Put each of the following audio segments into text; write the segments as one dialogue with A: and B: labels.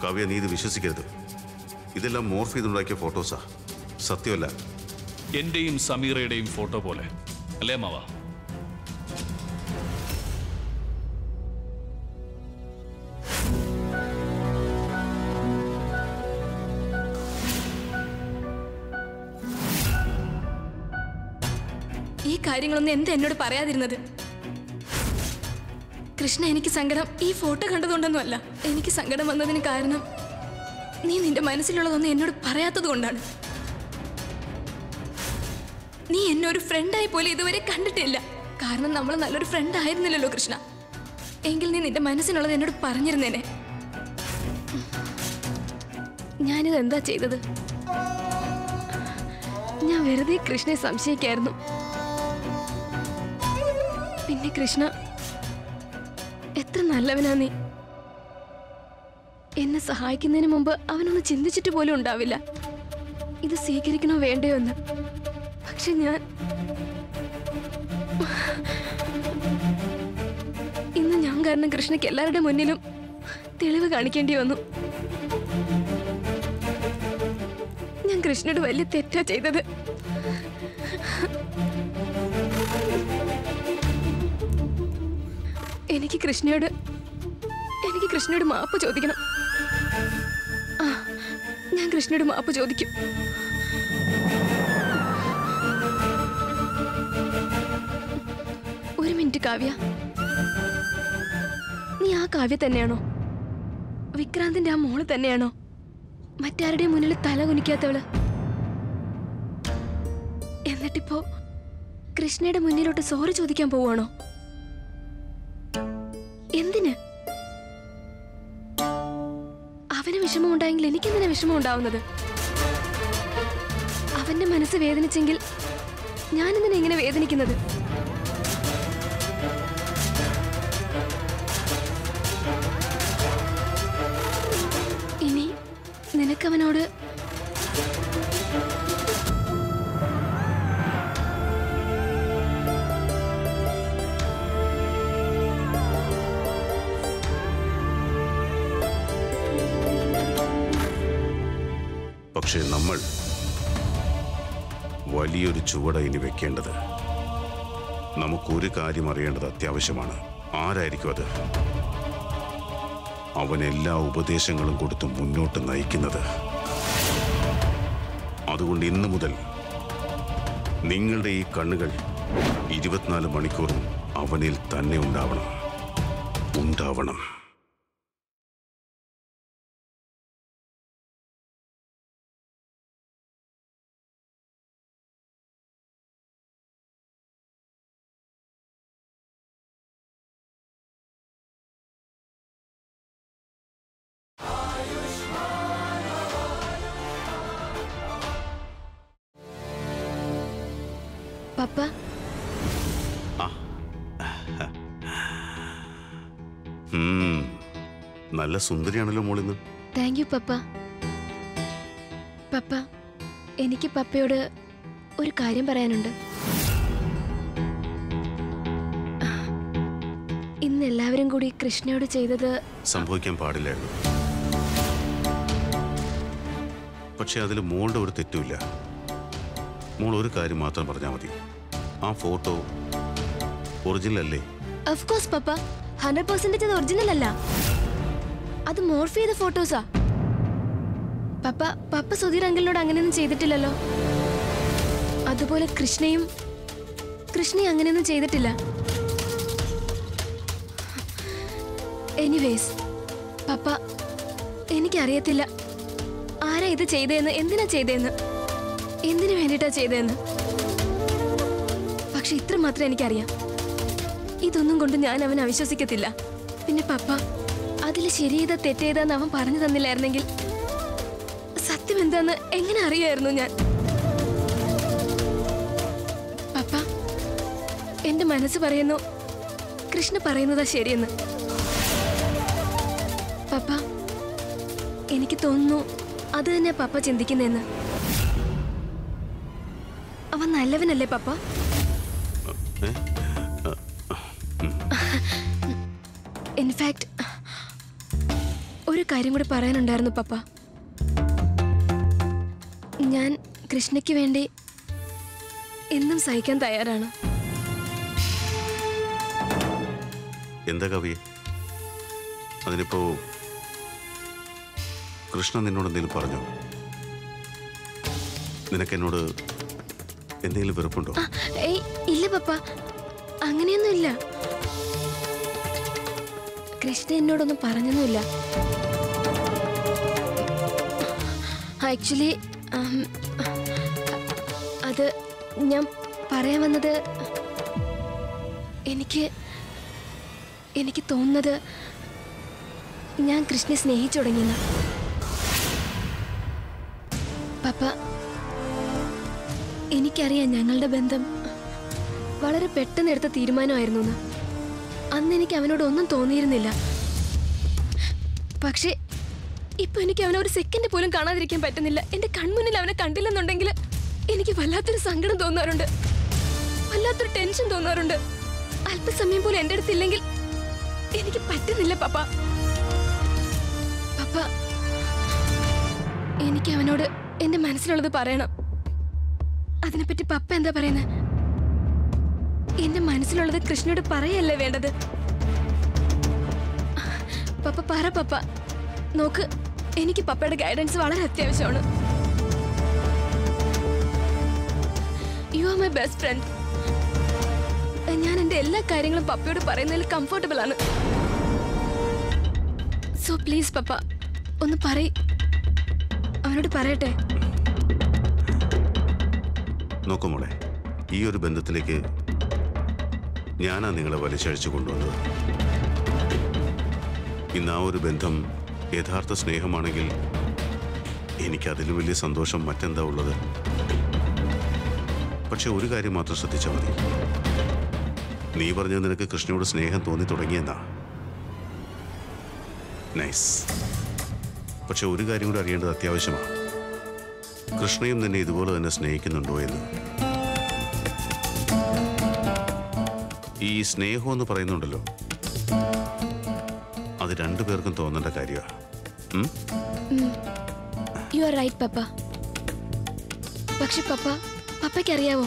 A: കാവ്യ നീ ഇത് വിശ്വസിക്കരുത് ഇതെല്ലാം മോർഫ് ചെയ്തുണ്ടാക്കിയ ഫോട്ടോസാ സത്യമല്ല
B: എന്റെയും സമീറയുടെയും ഫോട്ടോ പോലെ അല്ലേ മാവ
C: ഈ കാര്യങ്ങളൊന്നും എന്താ എന്നോട് പറയാതിരുന്നത് കൃഷ്ണ എനിക്ക് സങ്കടം ഈ ഫോട്ടോ കണ്ടതുകൊണ്ടൊന്നുമല്ല എനിക്ക് സങ്കടം വന്നതിന് കാരണം നീ നിന്റെ മനസ്സിലുള്ളതൊന്നും എന്നോട് പറയാത്തത് കൊണ്ടാണ് നീ എന്നെ ഒരു ഫ്രണ്ടായി പോലും ഇതുവരെ കണ്ടിട്ടില്ല കാരണം നമ്മൾ നല്ലൊരു ഫ്രണ്ട് ആയിരുന്നില്ലല്ലോ കൃഷ്ണ എങ്കിൽ നീ നിന്റെ മനസ്സിനുള്ളത് എന്നോട് പറഞ്ഞിരുന്നേനെ ഞാനിത് എന്താ ചെയ്തത് ഞാൻ വെറുതെ കൃഷ്ണയെ സംശയിക്കായിരുന്നു പിന്നെ കൃഷ്ണ എത്ര നല്ലവനാ നീ എന്നെ സഹായിക്കുന്നതിന് മുമ്പ് അവനൊന്ന് ചിന്തിച്ചിട്ട് പോലും ഉണ്ടാവില്ല ഇത് സ്വീകരിക്കണോ വേണ്ടയോ എന്ന് പക്ഷെ ഞാൻ ഇന്ന് ഞാൻ കാരണം കൃഷ്ണയ്ക്ക് എല്ലാവരുടെ മുന്നിലും തെളിവ് കാണിക്കേണ്ടി വന്നു ഞാൻ കൃഷ്ണയോട് വലിയ തെറ്റാ ചെയ്തത് എനിക്ക് കൃഷ്ണയോട് എനിക്ക് കൃഷ്ണയോട് മാപ്പ് ചോദിക്കണം ആ ഞാൻ കൃഷ്ണയോട് മാപ്പ് ചോദിക്കും ഒരു മിനിറ്റ് കാവ്യ നീ ആ കാവ്യ തന്നെയാണോ വിക്രാന്തിന്റെ ആ മോള് തന്നെയാണോ മറ്റാരുടെയും മുന്നിൽ തല കുനിക്കാത്തവള് എന്നിട്ടിപ്പോ കൃഷ്ണയുടെ മുന്നിലോട്ട് സോറി ചോദിക്കാൻ പോവാണോ എന്തിന് അവന് വിഷമം ഉണ്ടായെങ്കിൽ എനിക്കെന്തിനാ വിഷമം ഉണ്ടാവുന്നത് അവന്റെ മനസ്സ് വേദനിച്ചെങ്കിൽ ഞാൻ എന്തിനാ ഇങ്ങനെ വേദനിക്കുന്നത് ഇനി നിനക്കവനോട്
A: പക്ഷേ നമ്മൾ വലിയൊരു ചുവട ഇനി വെക്കേണ്ടത് നമുക്കൊരു കാര്യം അറിയേണ്ടത് അത്യാവശ്യമാണ് ആരായിരിക്കും അത് അവൻ എല്ലാ ഉപദേശങ്ങളും കൊടുത്ത് മുന്നോട്ട് നയിക്കുന്നത് അതുകൊണ്ട് ഇന്നു മുതൽ നിങ്ങളുടെ ഈ കണ്ണുകൾ ഇരുപത്തിനാല് മണിക്കൂറും അവനിൽ തന്നെ ഉണ്ടാവണം ഉണ്ടാവണം
C: പപ്പ
A: ഉം. നല്ല സുന്ദരിയാണല്ലോ മോളിന്ന്
C: താങ്ക് യു പപ്പ പപ്പ എനിക്ക് പപ്പയോട് ഒരു കാര്യം പറയാനുണ്ട് ഇന്ന് എല്ലാവരും കൂടി കൃഷ്ണയോട് ചെയ്തത്
A: സംഭവിക്കാൻ പാടില്ലായിരുന്നു പക്ഷെ അതിൽ മോളുടെ ഒരു തെറ്റുമില്ല മോൾ ഒരു കാര്യം മാത്രം പറഞ്ഞാൽ മതി ആ ഫോട്ടോ ഒറിജിനൽ അല്ലേ
C: ഓഫ് കോഴ്സ് പപ്പ ഹൺഡ്രഡ് പെർസെന്റേജ് അത് ഒറിജിനൽ അല്ല അത് മോർഫ് ചെയ്ത ഫോട്ടോസാ പപ്പ പപ്പ സുധീർ അങ്കിളിനോട് അങ്ങനെയൊന്നും ചെയ്തിട്ടില്ലല്ലോ അതുപോലെ കൃഷ്ണയും കൃഷ്ണയും അങ്ങനെയൊന്നും ചെയ്തിട്ടില്ല എനിവേസ് പപ്പ എനിക്കറിയത്തില്ല ആരാ ഇത് ചെയ്തതെന്ന് എന്തിനാ ചെയ്തതെന്ന് എന്തിനു വേണ്ടിയിട്ടാ ചെയ്തതെന്ന് പക്ഷെ ഇത്ര മാത്രം എനിക്കറിയാം ഇതൊന്നും കൊണ്ട് ഞാൻ അവനെ അവിശ്വസിക്കത്തില്ല പിന്നെ പപ്പ അതിൽ ശരിയേതാ തെറ്റേതാന്ന് അവൻ പറഞ്ഞു തന്നില്ലായിരുന്നെങ്കിൽ സത്യം എന്താന്ന് എങ്ങനെ അറിയായിരുന്നു ഞാൻ പപ്പ എന്റെ മനസ്സ് പറയുന്നു കൃഷ്ണ പറയുന്നതാ ശരിയെന്ന് പപ്പ എനിക്ക് തോന്നുന്നു അത് തന്നെ പപ്പ ചിന്തിക്കുന്നെന്ന് അവൻ നല്ലവനല്ലേ പപ്പ
A: ഏ?
C: ഇൻഫാക്ട് ഒരു കാര്യം കൂടി പറയാനുണ്ടായിരുന്നു പപ്പ ഞാൻ കൃഷ്ണയ്ക്ക് വേണ്ടി എന്നും സഹിക്കാൻ തയ്യാറാണ്
A: എന്താ കവി അതിനിപ്പോ കൃഷ്ണ നിന്നോട് എന്തെങ്കിലും പറഞ്ഞോ നിനക്ക് എന്നോട് എന്തെങ്കിലും വെറുപ്പുണ്ടോ
C: ആ, ഏയ് ഇല്ല പപ്പ അങ്ങനെയൊന്നും ഇല്ല കൃഷ്ണ എന്നോടൊന്നും പറഞ്ഞൊന്നുമില്ല ആക്ച്വലി അത് ഞാൻ പറയാൻ വന്നത് എനിക്ക് എനിക്ക് തോന്നുന്നത് ഞാൻ കൃഷ്ണനെ സ്നേഹിച്ചു തുടങ്ങിയെന്ന് പപ്പ എനിക്കറിയാം ഞങ്ങളുടെ ബന്ധം വളരെ പെട്ടെന്ന് എടുത്ത തീരുമാനമായിരുന്നു എന്ന് അന്ന് എനിക്ക് അവനോട് ഒന്നും തോന്നിയിരുന്നില്ല പക്ഷേ ഇപ്പൊ എനിക്ക് അവനെ ഒരു സെക്കൻഡ് പോലും കാണാതിരിക്കാൻ പറ്റുന്നില്ല എന്റെ കൺമുന്നിൽ അവനെ കണ്ടില്ലെന്നുണ്ടെങ്കിൽ എനിക്ക് വല്ലാത്തൊരു സങ്കടം തോന്നാറുണ്ട് വല്ലാത്തൊരു ടെൻഷൻ തോന്നാറുണ്ട് അല്പസമയം പോലും എന്റെ അടുത്തില്ലെങ്കിൽ എനിക്ക് പറ്റുന്നില്ല പപ്പ പപ്പ എനിക്ക് അവനോട് എന്റെ മനസ്സിലുള്ളത് പറയണം അതിനെപ്പറ്റി പപ്പ എന്താ പറയുന്നത് എന്റെ മനസ്സിലുള്ളത് കൃഷ്ണയോട് പറയല്ലേ വേണ്ടത് പപ്പ പറ പപ്പ നോക്ക് എനിക്ക് പപ്പയുടെ ഗൈഡൻസ് വളരെ അത്യാവശ്യമാണ് you are my best friend ഞാൻ എന്റെ എല്ലാ കാര്യങ്ങളും പപ്പയോട് പറയുന്നതിൽ കംഫർട്ടബിൾ ആണ് സോ പ്ലീസ് പപ്പ ഒന്ന് പറയ് അവനോട് പറയട്ടെ
A: നോക്കൂ മോളെ ഈ ഒരു ബന്ധത്തിലേക്ക് ഞാനാ നിങ്ങളെ വലിച്ചഴിച്ചു കൊണ്ടുവന്നത് ഇന്ന് ആ ഒരു ബന്ധം യഥാർത്ഥ സ്നേഹമാണെങ്കിൽ എനിക്കതിലും വലിയ സന്തോഷം മറ്റെന്താ ഉള്ളത് പക്ഷെ ഒരു കാര്യം മാത്രം ശ്രദ്ധിച്ചാൽ മതി നീ പറഞ്ഞത് നിനക്ക് കൃഷ്ണയോട് സ്നേഹം തോന്നി തുടങ്ങിയെന്നാ നൈസ് പക്ഷെ ഒരു കാര്യം കൂടി അറിയേണ്ടത് അത്യാവശ്യമാണ് കൃഷ്ണയും നിന്നെ ഇതുപോലെ തന്നെ സ്നേഹിക്കുന്നുണ്ടോ എന്ന് ഈ സ്നേഹം എന്ന് പറയുന്നുണ്ടല്ലോ അത് രണ്ടു പേർക്കും തോന്നേണ്ട കാര്യമാണ്
C: യു ആർ റൈറ്റ് പപ്പ പക്ഷെ പപ്പ പപ്പയ്ക്കറിയാവോ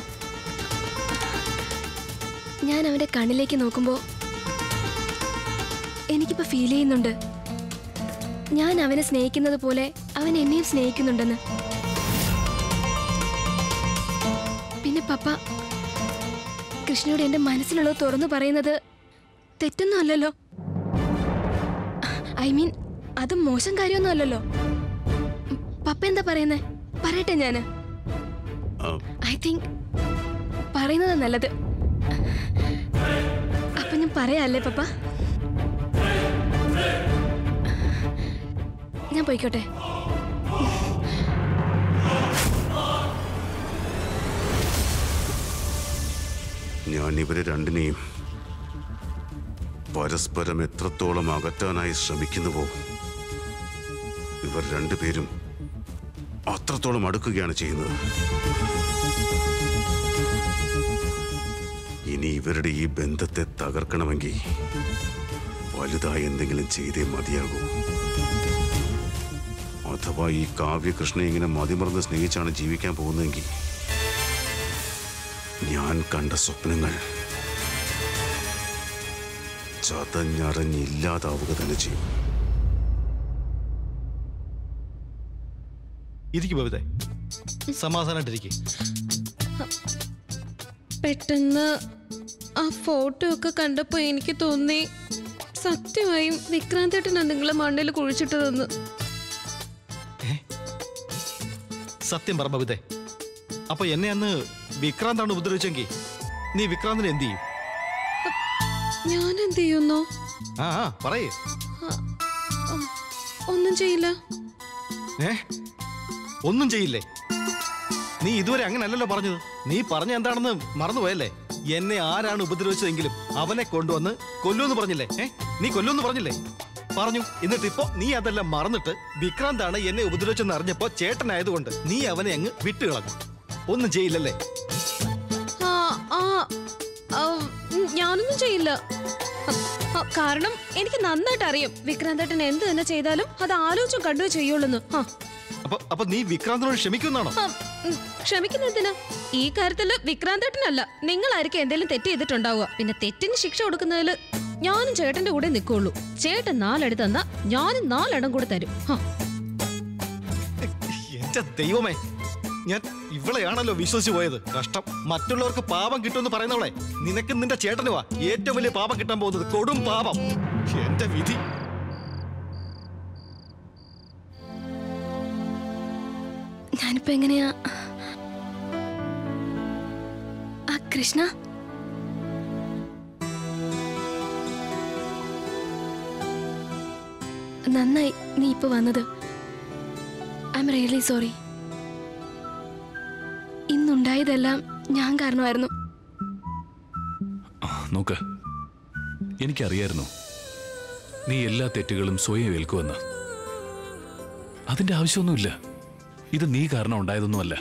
C: ഞാൻ അവന്റെ കണ്ണിലേക്ക് നോക്കുമ്പോ എനിക്കിപ്പോ ഫീൽ ചെയ്യുന്നുണ്ട് ഞാൻ അവനെ സ്നേഹിക്കുന്നത് പോലെ അവൻ എന്നെയും സ്നേഹിക്കുന്നുണ്ടെന്ന് പിന്നെ പപ്പ കൃഷ്ണയോട് എന്റെ മനസ്സിലുള്ളത് തുറന്നു പറയുന്നത് തെറ്റൊന്നും അല്ലല്ലോ ഐ മീൻ അത് മോശം കാര്യമൊന്നും അല്ലല്ലോ ഉം, പപ്പ എന്താ പറയുന്നേ പറയട്ടെ ഞാന് ഐ തിങ്ക് പറയുന്നത് നല്ലത് അപ്പൊ ഞാൻ പറയാല്ലേ പപ്പ ഞാൻ പോയിക്കോട്ടെ
A: ഞാൻ ഇവരെ രണ്ടിനെയും പരസ്പരം എത്രത്തോളം അകറ്റാനായി ശ്രമിക്കുന്നുവോ ഇവർ രണ്ടുപേരും അത്രത്തോളം അടുക്കുകയാണ് ചെയ്യുന്നത് ഇനി ഇവരുടെ ഈ ബന്ധത്തെ തകർക്കണമെങ്കിൽ വലുതായി എന്തെങ്കിലും ചെയ്തേ മതിയാകൂ അഥവാ ഈ കാവ്യകൃഷ്ണ ഇങ്ങനെ മതിമറന്ന് സ്നേഹിച്ചാണ് ജീവിക്കാൻ പോകുന്നതെങ്കിൽ ഞാൻ കണ്ട സ്വപ്നങ്ങൾ ചതഞ്ഞറിഞ്ഞില്ലാതാവുക തന്നെ ചെയ്യും
D: ഇരിക്കും ബബിതെ സമാധാനമായിട്ടിരിക്കും
E: പെട്ടെന്ന് ആ ഫോട്ടോ ഒക്കെ കണ്ടപ്പോ എനിക്ക് തോന്നി സത്യമായും വിക്രാന്തേട്ടനാ നിങ്ങളെ മണ്ണിൽ കുഴിച്ചിട്ടതെന്ന്
D: സത്യം പറ ബബിതെ അപ്പൊ എന്നെ അന്ന് വിക്രാന്താണ് ഉപദ്രവിച്ചെങ്കിൽ നീ വിക്രാന്തിനെ എന്ത് ചെയ്യും
E: ഞാൻ എന്ത് ചെയ്യുന്നോ
D: ആ ആ പറയേ
E: ഉം, ഒന്നും ചെയ്യില്ല
D: ഏ ഒന്നും ചെയ്യില്ലേ നീ ഇതുവരെ അങ്ങനല്ലല്ലോ പറഞ്ഞത് നീ പറഞ്ഞ എന്താണെന്ന് മറന്നുപോയല്ലേ എന്നെ ആരാണ് ഉപദ്രവിച്ചതെങ്കിലും അവനെ കൊണ്ടുവന്ന് കൊല്ലുമെന്ന് പറഞ്ഞില്ലേ ഏ നീ കൊല്ലുമെന്ന് പറഞ്ഞില്ലേ പറഞ്ഞു എന്നിട്ട് ഇപ്പോ നീ അതെല്ലാം മറന്നിട്ട് വിക്രാന്താണ് എന്നെ ഉപദ്രവിച്ചെന്ന് അറിഞ്ഞപ്പോ ചേട്ടനായതുകൊണ്ട് നീ അവനെ അങ്ങ് വിട്ടുകളഞ്ഞു ഒന്നും ചെയ്യില്ലല്ലേ
E: ആ ആ ആ, ഉം, ഞാനൊന്നും ചെയ്യില്ല ആ, കാരണം എനിക്ക് നന്നായിട്ട് അറിയാം വിക്രാന്തേട്ടൻ എന്ത് തന്നെ ചെയ്താലും അത് ആലോചിച്ചും കണ്ടു ചെയ്യുള്ളൂ ആ
D: അപ്പൊ അപ്പൊ നീ വിക്രാന്തിനോട് ക്ഷമിക്കുന്നാണോ
E: ആ, ഉം, ക്ഷമിക്കുന്നതിന് ഈ കാര്യത്തില് വിക്രാന്തേട്ടനല്ല നിങ്ങളായിരിക്കും എന്തെങ്കിലും തെറ്റ് ചെയ്തിട്ടുണ്ടാവുക പിന്നെ തെറ്റിന് ശിക്ഷ കൊടുക്കുന്നതിൽ ഞാനും ചേട്ടന്റെ കൂടെ നിൽക്കുള്ളൂ ചേട്ടൻ നാലെടുത്ത് തന്നാ ഞാനും നാലെണ്ണം കൂടെ തരും ആ,
D: എന്റെ ദൈവമേ ഞാൻ ഇവളെയാണല്ലോ വിശ്വസിച്ച് പോയത് കഷ്ടം മറ്റുള്ളവർക്ക് പാപം കിട്ടുമെന്ന് പറയുന്നവളെ നിനക്ക് നിന്റെ ചേട്ടനുവാ ഏറ്റവും വലിയ പാപം കിട്ടാൻ പോകുന്നത് കൊടും പാപം എന്റെ വിധി
C: ഞാനിപ്പോ എങ്ങനെയാ ആ കൃഷ്ണ നന്നായി നീ ഇപ്പൊ വന്നത് ഐ എം റിയലി സോറി ഇന്നുണ്ടായതെല്ലാം ഞാൻ കാരണമായിരുന്നു
B: ആ, നോക്ക് എനിക്കറിയായിരുന്നു നീ എല്ലാ തെറ്റുകളും സ്വയം ഏൽക്കുമെന്ന് അതിന്റെ ആവശ്യമൊന്നുമില്ല ഇത് നീ കാരണം ഉണ്ടായതൊന്നുമല്ല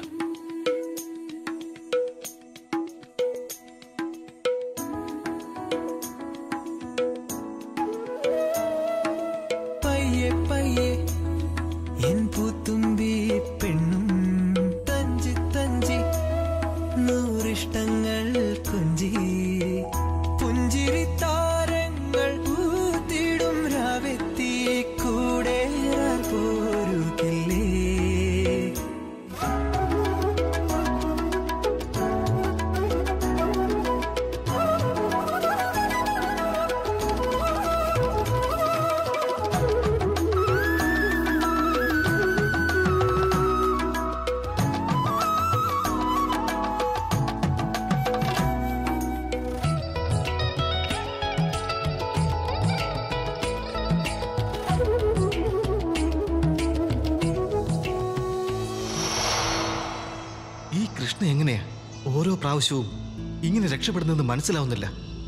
F: പയ്യെ പയ്യെ എൻ പൂത്തുമ്പി പെണ്ണും തഞ്ചി തഞ്ചി നൂറിഷ്ടങ്ങൾ കൊഞ്ചി പുഞ്ചിരി താരങ്ങൾ പൂത്തിടും രാവെത്തി കൂടെ പോരുകില്ലേ
D: ഈ കൃഷ്ണ എങ്ങനെയാ ഓരോ പ്രാവശ്യവും ഇങ്ങനെ രക്ഷപ്പെടുന്നെന്ന് മനസ്സിലാവുന്നില്ല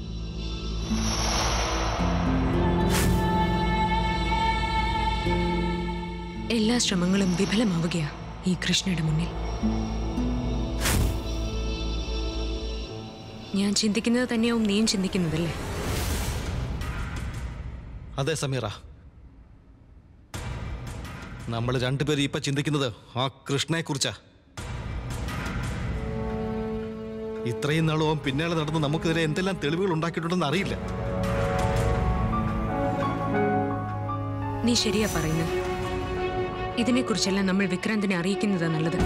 G: എല്ലാ ശ്രമങ്ങളും വിഫലമാവുകയാ ഈ കൃഷ്ണയുടെ മുന്നിൽ ഞാൻ ചിന്തിക്കുന്നത് തന്നെയാവും നീയും ചിന്തിക്കുന്നതല്ലേ
D: അതെ സമീറ നമ്മൾ രണ്ടുപേരും ഇപ്പൊ ചിന്തിക്കുന്നത് ആ കൃഷ്ണയെ കുറിച്ചാ ഇത്രയും നാളും അവൻ പിന്നാലെ നടന്ന് നമുക്കെതിരെ എന്തെല്ലാം തെളിവുകൾ ഉണ്ടാക്കിയിട്ടുണ്ടെന്ന് അറിയില്ല
G: നീ ശരിയാ പറയുന്നത് ഇതിനെക്കുറിച്ചെല്ലാം നമ്മൾ വിക്രാന്തിനെ അറിയിക്കുന്നതാ നല്ലത്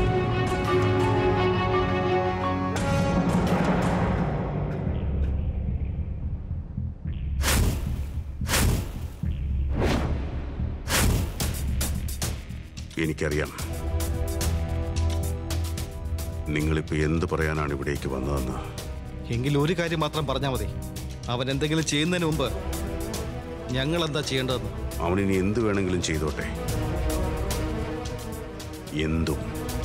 A: എനിക്കറിയാം നിങ്ങളിപ്പോ എന്ത് പറയാനാണ് ഇവിടേക്ക് വന്നതെന്ന്
D: എങ്കിൽ ഒരു കാര്യം മാത്രം പറഞ്ഞാൽ മതി അവൻ എന്തെങ്കിലും ചെയ്യുന്നതിന് മുമ്പ് ഞങ്ങൾ എന്താ ചെയ്യേണ്ടതെന്ന്
A: അവനിനി എന്ത് വേണമെങ്കിലും ചെയ്തോട്ടെ എന്തും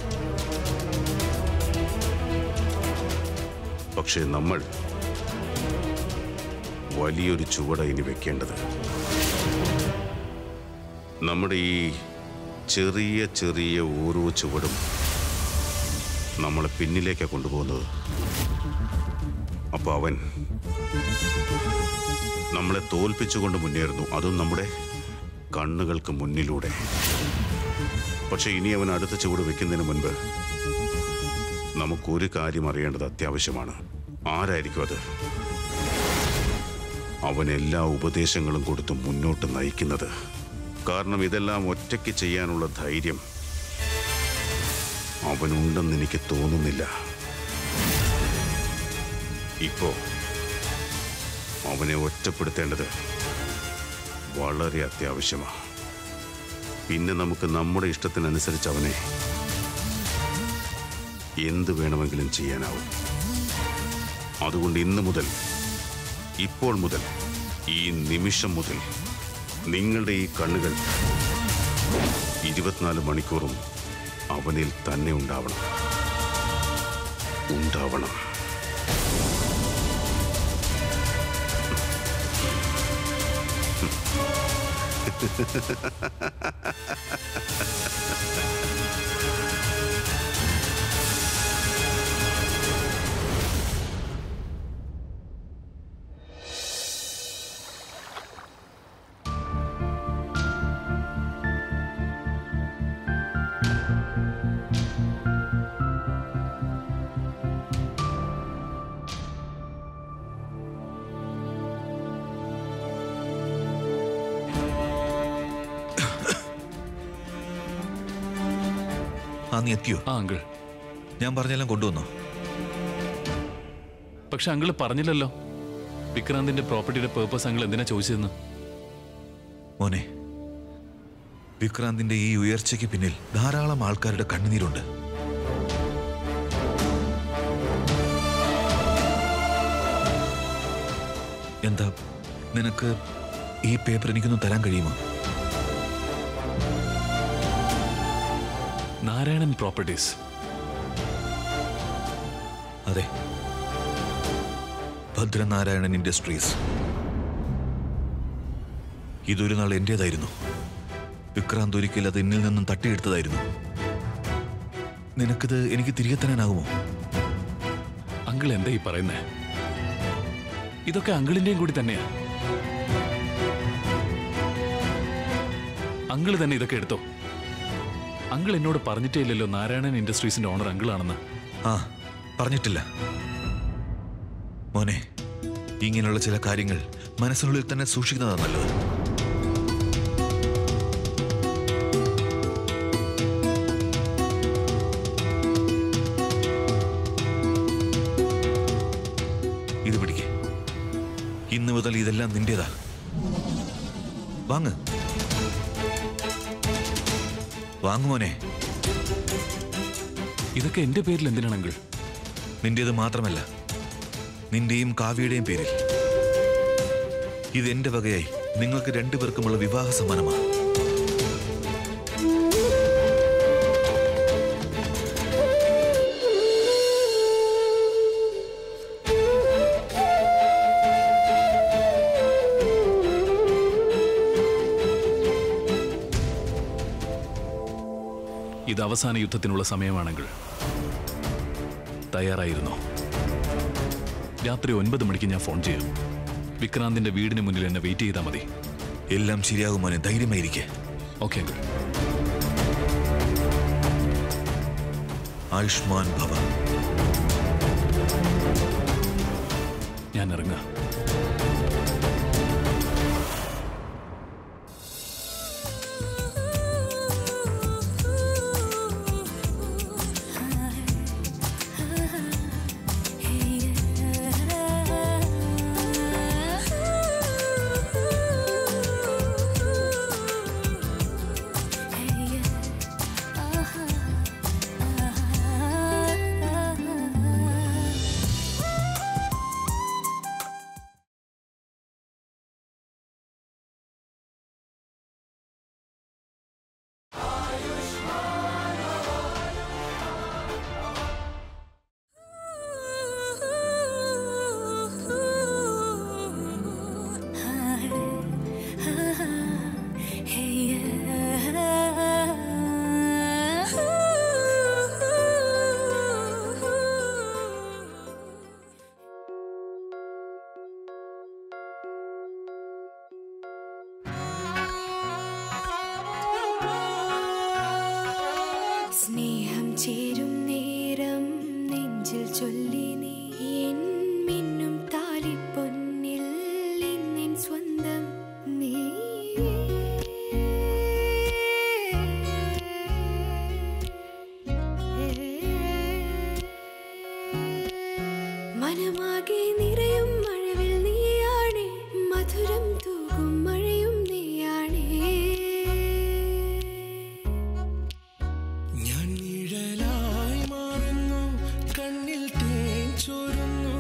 A: പക്ഷേ നമ്മൾ വലിയൊരു ചുവട ഇനി വെക്കേണ്ടത് നമ്മുടെ ഈ ചെറിയ ചെറിയ ഓരോ ചുവടും നമ്മളെ പിന്നിലേക്കാണ് കൊണ്ടുപോകുന്നത് അപ്പൊ അവൻ നമ്മളെ തോൽപ്പിച്ചുകൊണ്ട് മുന്നേറുന്നു അതും നമ്മുടെ കണ്ണുകൾക്ക് മുന്നിലൂടെ പക്ഷെ ഇനി അവൻ അടുത്ത ചുവട് വെക്കുന്നതിന് മുൻപ് നമുക്കൊരു കാര്യം അറിയേണ്ടത് അത്യാവശ്യമാണ് ആരായിരിക്കും അത് അവൻ എല്ലാ ഉപദേശങ്ങളും കൊടുത്ത് മുന്നോട്ട് നയിക്കുന്നത് കാരണം ഇതെല്ലാം ഒറ്റയ്ക്ക് ചെയ്യാനുള്ള ധൈര്യം അവനുണ്ടെന്ന് എനിക്ക് തോന്നുന്നില്ല ഇപ്പോ അവനെ ഒറ്റപ്പെടുത്തേണ്ടത് വളരെ അത്യാവശ്യമാണ് പിന്നെ നമുക്ക് നമ്മുടെ ഇഷ്ടത്തിനനുസരിച്ച് അവനെ എന്ത് വേണമെങ്കിലും ചെയ്യാനാവും അതുകൊണ്ട് ഇന്ന് മുതൽ ഇപ്പോൾ മുതൽ ഈ നിമിഷം മുതൽ നിങ്ങളുടെ ഈ കണ്ണുകൾ ഇരുപത്തിനാല് മണിക്കൂറും അവനിൽ തന്നെ ഉണ്ടാവണം ഉണ്ടാവണം
H: ആ നീ എത്തിയോ
B: ആ അങ്കിൾ
H: ഞാൻ പറഞ്ഞെല്ലാം കൊണ്ടുവന്നോ
B: പക്ഷെ അങ്കിൾ പറഞ്ഞില്ലല്ലോ വിക്രാന്തിന്റെ പ്രോപ്പർട്ടിയുടെ പേർപ്പസ് അങ്കിൾ എന്തിനാ ചോദിച്ചതെന്ന്
H: മോനെ വിക്രാന്തിന്റെ ഈ ഉയർച്ചയ്ക്ക് പിന്നിൽ ധാരാളം ആൾക്കാരുടെ കണ്ണുനീരുണ്ട് എന്താ നിനക്ക് ഈ പേപ്പർ എനിക്കൊന്ന് തരാൻ കഴിയുമോ
B: നാരായണൻ പ്രോപ്പർട്ടീസ്
H: അതെ ഭദ്രനാരായണൻ ഇൻഡസ്ട്രീസ് ഇതൊരു നാൾ എന്റേതായിരുന്നു വിക്രാന്ത് ഒരിക്കൽ അത് എന്നിൽ നിന്നും തട്ടിയെടുത്തതായിരുന്നു നിനക്കിത് എനിക്ക് തിരികെ തരാനാകുമോ
B: അങ്കിൾ എന്താ ഈ പറയുന്നേ ഇതൊക്കെ അങ്കിളിന്റെയും കൂടി തന്നെയാ അങ്കിൾ തന്നെ ഇതൊക്കെ എടുത്തോ അങ്കിൾ എന്നോട് പറഞ്ഞിട്ടേ ഇല്ലല്ലോ നാരായണൻ ഇൻഡസ്ട്രീസിന്റെ ഓണർ അങ്കിളാണെന്ന്
H: ആ പറഞ്ഞിട്ടില്ല മോനെ ഇങ്ങനെയുള്ള ചില കാര്യങ്ങൾ മനസ്സിനുള്ളിൽ തന്നെ സൂക്ഷിക്കുന്നതാണ് നല്ലത് ഇത് പിടിക്കേ ഇന്ന് മുതൽ ഇതെല്ലാം നിന്റേതാ വാങ്ങ് വാങ്ങുമോനെ
B: ഇതൊക്കെ എന്റെ പേരിൽ എന്തിനാണ് അങ്കിൾ
H: നിന്റേത് മാത്രമല്ല നിന്റെയും കാവ്യയുടെയും പേരിൽ ഇത് എന്റെ വകയായി നിങ്ങൾക്ക് രണ്ടുപേർക്കുമുള്ള വിവാഹ സമ്മാനമാണ്
B: ഇത് അവസാന യുദ്ധത്തിനുള്ള സമയമാണെങ്കിൽ തയ്യാറായിരുന്നോ രാത്രി ഒൻപത് മണിക്ക് ഞാൻ ഫോൺ ചെയ്യാം വിക്രാന്തിന്റെ വീടിന് മുന്നിൽ എന്നെ വെയിറ്റ് ചെയ്താൽ മതി
H: എല്ലാം ശരിയാകും മോനെ ധൈര്യമായിരിക്കെ
B: ഓക്കെ അങ്കിൾ
H: ആയുഷ്മാൻ ഭവ
B: ഞാൻ ഇറങ്ങാം
I: സ്നേഹം ചേരും നേരം നെഞ്ചിൽ ചൊല്ലി നീ എൻ മിന്നും താലിപ്പൊന്നിൽ ഇന്നിൻ സ്വന്തം നീ മനമാകെ നിറയും മഴവിൽ നീയാണേ മധുരം തൂകും മഴയും നീയാണേ
F: ഞാൻ നിഴലായി മാറുന്നു കണ്ണിൽ തേൻ ചോരുന്നു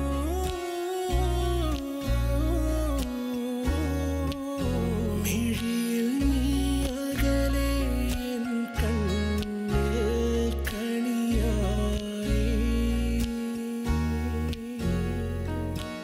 F: മിഴിയിൽ നീ അകലെ എൻ കണ്ണിൽ കണിയായി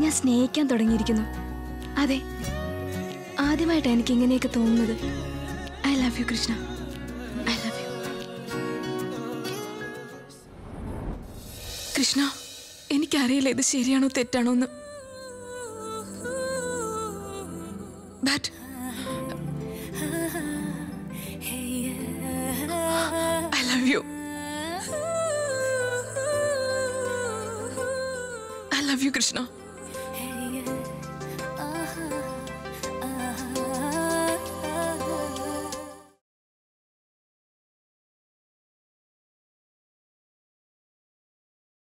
C: ഞാൻ സ്നേഹിക്കാൻ തുടങ്ങിയിരിക്കുന്നു അതെ ആദ്യമായിട്ടാണ് എനിക്ക് ഇങ്ങനെയൊക്കെ തോന്നുന്നത് I love you Krishna I love you
G: Krishna എനിക്കറിയില്ല ഇത് ശരിയാണോ തെറ്റാണോ എന്ന് but I love you I love you Krishna